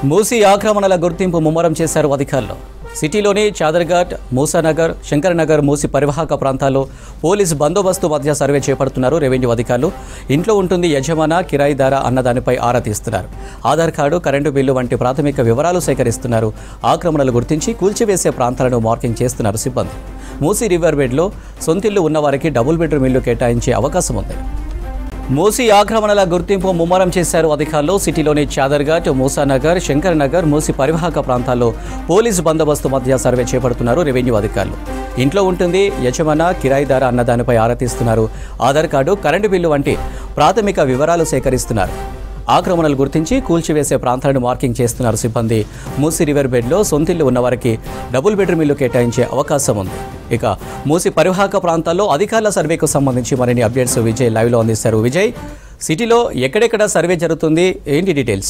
మూసీ ఆక్రమణల గుర్తింపు ముమ్మరం చేశారు అధికారులు సిటీలోని చాదర్ఘాట్ మూసానగర్ శంకరనగర్ మూసి పరివాహక ప్రాంతాల్లో పోలీస్ బందోబస్తు మధ్య సర్వే చేపడుతున్నారు రెవెన్యూ అధికారులు ఇంట్లో ఉంటుంది యజమాన కిరాయిదార అన్నదానిపై ఆరా తీస్తున్నారు ఆధార్ కార్డు కరెంటు బిల్లు వంటి ప్రాథమిక వివరాలు సేకరిస్తున్నారు ఆక్రమణలు గుర్తించి కూల్చివేసే ప్రాంతాలను మార్కింగ్ చేస్తున్నారు సిబ్బంది మూసీ రివర్ బెడ్లో సొంతిల్లు ఉన్నవారికి డబుల్ బెడ్రూమ్ ఇల్లు కేటాయించే అవకాశం ఉంది మూసీ ఆక్రమణల గుర్తింపు ముమ్మరం చేశారు అధికారులు సిటీలోని చాదర్ఘాట్ మూసానగర్ శంకర్ నగర్ మూసి పరివాహక ప్రాంతాల్లో పోలీసు బందోబస్తు మధ్య సర్వే చేపడుతున్నారు రెవెన్యూ అధికారులు ఇంట్లో ఉంటుంది యజమాన కిరాయిదార అన్నదానిపై ఆరా తీస్తున్నారు ఆధార్ కార్డు కరెంటు బిల్లు వంటి ప్రాథమిక వివరాలు సేకరిస్తున్నారు ఆక్రమణలు గుర్తించి కూల్చివేసే ప్రాంతాలను మార్కింగ్ చేస్తున్నారు సిబ్బంది మూసి రివర్ బెడ్లో సొంతిల్లు ఉన్నవారికి డబుల్ బెడ్రూమ్ ఇల్లు కేటాయించే అవకాశం ఉంది ఇక మూసి పరివాహక ప్రాంతాల్లో అధికారుల సర్వేకు సంబంధించి మరిన్ని అప్డేట్స్ విజయ్ లైవ్లో అందిస్తారు విజయ్ సిటీలో ఎక్కడెక్కడ సర్వే జరుగుతుంది ఏంటి డీటెయిల్స్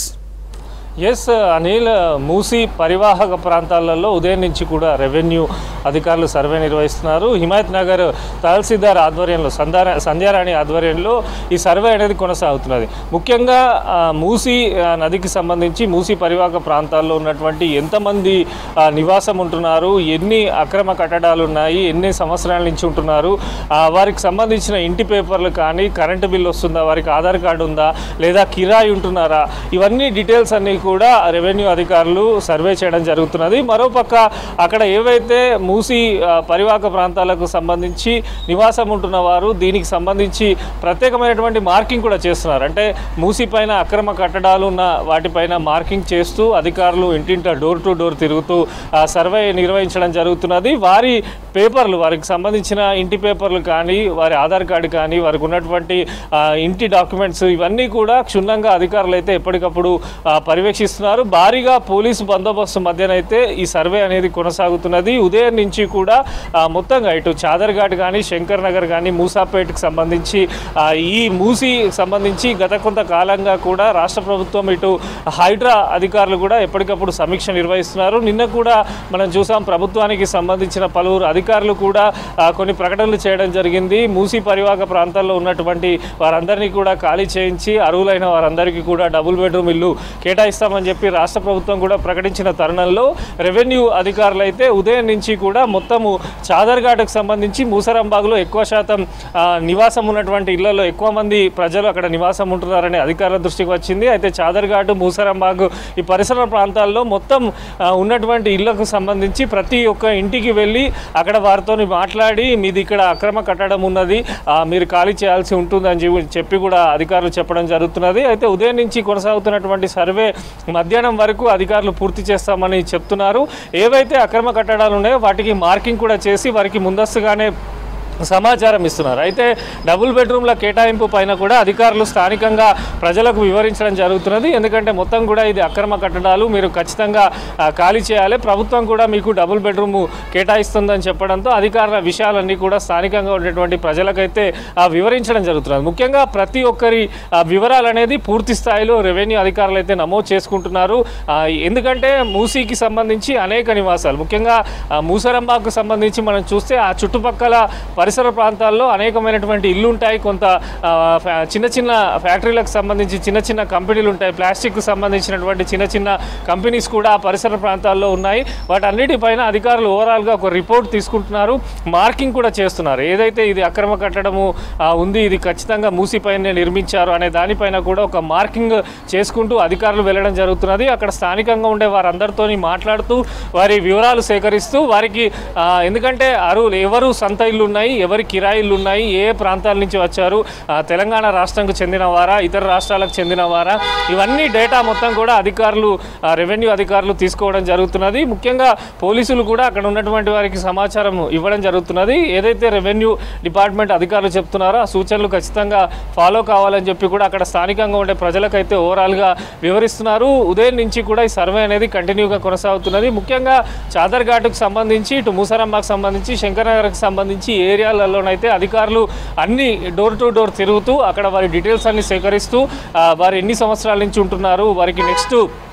ఎస్ అనిల్ మూసి పరివాహక ప్రాంతాలలో ఉదయం నుంచి కూడా రెవెన్యూ అధికారులు సర్వే నిర్వహిస్తున్నారు హిమాయత్ నగర్ తహసీల్దార్ ఆధ్వర్యంలో సంధ్యారా సంధ్యారాణి ఆధ్వర్యంలో ఈ సర్వే అనేది కొనసాగుతున్నది ముఖ్యంగా ఆ, మూసి ఆ, నదికి సంబంధించి మూసి పరివాహక ప్రాంతాల్లో ఉన్నటువంటి ఎంతమంది ఆ, నివాసం ఉంటున్నారు ఎన్ని అక్రమ కట్టడాలు ఉన్నాయి ఎన్ని సంవత్సరాల నుంచి ఉంటున్నారు ఆ, వారికి సంబంధించిన ఇంటి పేపర్లు కానీ కరెంటు బిల్ వస్తుందా వారికి ఆధార్ కార్డు ఉందా లేదా కిరాయి ఉంటున్నారా ఇవన్నీ డీటెయిల్స్ అన్నీ కూడా రెవెన్యూ అధికారులు సర్వే చేయడం జరుగుతున్నది మరోపక్క అక్కడ ఏవైతే మూసి ఆ, పరివాహక ప్రాంతాలకు సంబంధించి నివాసం ఉంటున్న వారు దీనికి సంబంధించి ప్రత్యేకమైనటువంటి మార్కింగ్ కూడా చేస్తున్నారు అంటే మూసి పైన అక్రమ కట్టడాలు ఉన్న వాటిపైన మార్కింగ్ చేస్తూ అధికారులు ఇంటింట డోర్ టు డోర్ తిరుగుతూ ఆ, సర్వే నిర్వహించడం జరుగుతున్నది వారి పేపర్లు వారికి సంబంధించిన ఇంటి పేపర్లు కానీ వారి ఆధార్ కార్డు కానీ వారికి ఉన్నటువంటి ఆ, ఇంటి డాక్యుమెంట్స్ ఇవన్నీ కూడా క్షుణ్ణంగా అధికారులు అయితే ఎప్పటికప్పుడు ఆ, పర్యవేక్షిస్తున్నారు భారీగా పోలీసు బందోబస్తు మధ్యనైతే ఈ సర్వే అనేది కొనసాగుతున్నది ఉదయం నుంచి కూడా ఆ, మొత్తంగా ఇటు చాదర్ఘాట్ కానీ శంకర్ నగర్ కానీ మూసాపేట్కి సంబంధించి ఆ, ఈ మూసి సంబంధించి గత కొంత కాలంగా కూడా రాష్ట్ర ప్రభుత్వం ఇటు హైడ్రా అధికారులు కూడా ఎప్పటికప్పుడు సమీక్ష నిర్వహిస్తున్నారు నిన్న కూడా మనం చూసాం ప్రభుత్వానికి సంబంధించిన పలువురు అధికారులు కూడా ఆ, కొన్ని ప్రకటనలు చేయడం జరిగింది మూసి పరివాహక ప్రాంతాల్లో ఉన్నటువంటి వారందరినీ కూడా ఖాళీ చేయించి అర్హులైన వారందరికీ కూడా డబుల్ బెడ్రూమ్ ఇల్లు కేటాయిస్తామని చెప్పి రాష్ట్ర ప్రభుత్వం కూడా ప్రకటించిన తరుణంలో రెవెన్యూ అధికారులు అయితే ఉదయం నుంచి కూడా మొత్తము చాదర్ఘాట్కు సంబంధించి మూసరంబాగ్లో ఎక్కువ శాతం ఆ, నివాసం ఉన్నటువంటి ఇళ్లలో ఎక్కువ మంది ప్రజలు అక్కడ నివాసం ఉంటున్నారని అధికారుల దృష్టికి వచ్చింది అయితే చాదర్ఘాట్ మూసరంబాగ్ ఈ పరిసర ప్రాంతాల్లో మొత్తం ఆ, ఉన్నటువంటి ఇళ్లకు సంబంధించి ప్రతి ఒక్క ఇంటికి వెళ్ళి అక్కడ వారితో మాట్లాడి మీది ఇక్కడ అక్రమ కట్టడం ఉన్నది ఆ, మీరు ఖాళీ చేయాల్సి ఉంటుందని చెప్పి- చెప్పి కూడా అధికారులు చెప్పడం జరుగుతున్నది అయితే ఉదయం నుంచి కొనసాగుతున్నటువంటి సర్వే మధ్యాహ్నం వరకు అధికారులు పూర్తి చేస్తామని చెప్తున్నారు ఏవైతే అక్రమ కట్టడాలు ఉన్నాయో వాటికి మార్కింగ్ కూడా చేసి వారికి ముందస్తుగానే సమాచారం ఇస్తున్నారు అయితే డబుల్ బెడ్రూమ్ల కేటాయింపు పైన కూడా అధికారులు స్థానికంగా ప్రజలకు వివరించడం జరుగుతున్నది ఎందుకంటే మొత్తం కూడా ఇది అక్రమ కట్టడాలు మీరు ఖచ్చితంగా ఆ, ఖాళీ చేయాలి ప్రభుత్వం కూడా మీకు డబుల్ బెడ్రూమ్ కేటాయిస్తుందని చెప్పడంతో అధికారుల విషయాలన్నీ కూడా స్థానికంగా ఉండేటువంటి ప్రజలకైతే ఆ, వివరించడం జరుగుతున్నది ముఖ్యంగా ప్రతి ఒక్కరి ఆ, వివరాలు అనేది పూర్తి స్థాయిలో రెవెన్యూ అధికారులు అయితే నమోదు చేసుకుంటున్నారు ఆ, ఎందుకంటే మూసీకి సంబంధించి అనేక నివాసాలు ముఖ్యంగా ఆ, మూసరంబాకు సంబంధించి మనం చూస్తే ఆ చుట్టుపక్కల పరిసర ప్రాంతాల్లో అనేకమైనటువంటి ఇల్లు ఉంటాయి కొంత ఆ, ఫ్యా- చిన్న చిన్న ఫ్యాక్టరీలకు సంబంధించి చిన్న చిన్న కంపెనీలు ఉంటాయి ప్లాస్టిక్కు సంబంధించినటువంటి చిన్న చిన్న కంపెనీస్ కూడా ఆ పరిసర ప్రాంతాల్లో ఉన్నాయి వాటన్నిటిపైన అధికారులు ఓవరాల్గా ఒక రిపోర్ట్ తీసుకుంటున్నారు మార్కింగ్ కూడా చేస్తున్నారు ఏదైతే ఇది అక్రమ కట్టడము ఆ, ఉంది ఇది ఖచ్చితంగా మూసిపైనే నిర్మించారు అనే దానిపైన కూడా ఒక మార్కింగ్ చేసుకుంటూ అధికారులు వెళ్ళడం జరుగుతున్నది అక్కడ స్థానికంగా ఉండే వారందరితోని మాట్లాడుతూ వారి వివరాలు సేకరిస్తూ వారికి ఆ, ఎందుకంటే అరువులు ఎవరు సొంత ఇల్లు ఉన్నాయి ఎవరి కిరాయిలు ఉన్నాయి ఏ ఏ ప్రాంతాల నుంచి వచ్చారు ఆ, తెలంగాణ రాష్ట్రంకు చెందిన వారా ఇతర రాష్ట్రాలకు చెందిన వారా ఇవన్నీ డేటా మొత్తం కూడా అధికారులు ఆ, రెవెన్యూ అధికారులు తీసుకోవడం జరుగుతున్నది ముఖ్యంగా పోలీసులు కూడా అక్కడ ఉన్నటువంటి వారికి సమాచారం ఇవ్వడం జరుగుతున్నది ఏదైతే రెవెన్యూ డిపార్ట్మెంట్ అధికారులు చెప్తున్నారో ఆ సూచనలు ఖచ్చితంగా ఫాలో కావాలని చెప్పి కూడా అక్కడ స్థానికంగా ఉండే ప్రజలకైతే ఓవరాల్గా వివరిస్తున్నారు ఉదయం నుంచి కూడా ఈ సర్వే అనేది కంటిన్యూగా కొనసాగుతున్నది ముఖ్యంగా చాదర్ఘాట్కు సంబంధించి ఇటు మూసరంబాకు సంబంధించి శంకరనగర్కి సంబంధించి ఈ ఏరియాలలోనైతే అధికారులు అన్ని డోర్ టు డోర్ తిరుగుతూ అక్కడ వారి డీటెయిల్స్ అన్ని సేకరిస్తూ ఆ, వారు ఎన్ని సంవత్సరాల నుంచి ఉంటున్నారు వారికి నెక్స్ట్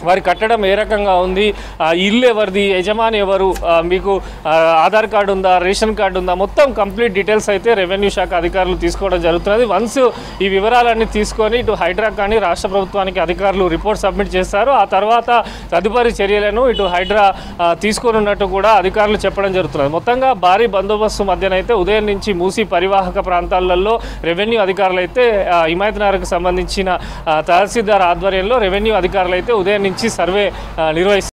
వారి కట్టడం ఏ రకంగా ఉంది ఆ ఇల్లు ఎవరిది యజమాని ఎవరు ఆ మీకు ఆ, ఆధార్ కార్డు ఉందా రేషన్ కార్డు ఉందా మొత్తం కంప్లీట్ డీటెయిల్స్ అయితే రెవెన్యూ శాఖ అధికారులు తీసుకోవడం జరుగుతున్నది వన్స్ ఈ వివరాలన్నీ తీసుకొని ఇటు హైడ్రా కానీ రాష్ట్ర ప్రభుత్వానికి అధికారులు రిపోర్ట్ సబ్మిట్ చేస్తారు ఆ తర్వాత తదుపరి చర్యలను ఇటు హైడ్రా ఆ, తీసుకోనున్నట్టు కూడా అధికారులు చెప్పడం జరుగుతున్నది మొత్తంగా భారీ బందోబస్తు మధ్యనైతే ఉదయం నుంచి మూసి పరివాహక ప్రాంతాలలో రెవెన్యూ అధికారులు అయితే ఆ, హిమాయత్ నగర్కు సంబంధించిన ఆ, తహసీల్దార్ ఆధ్వర్యంలో రెవెన్యూ అధికారులు అయితే ఉదయం నుంచి సర్వే ఆ, నిర్వహిస్తారు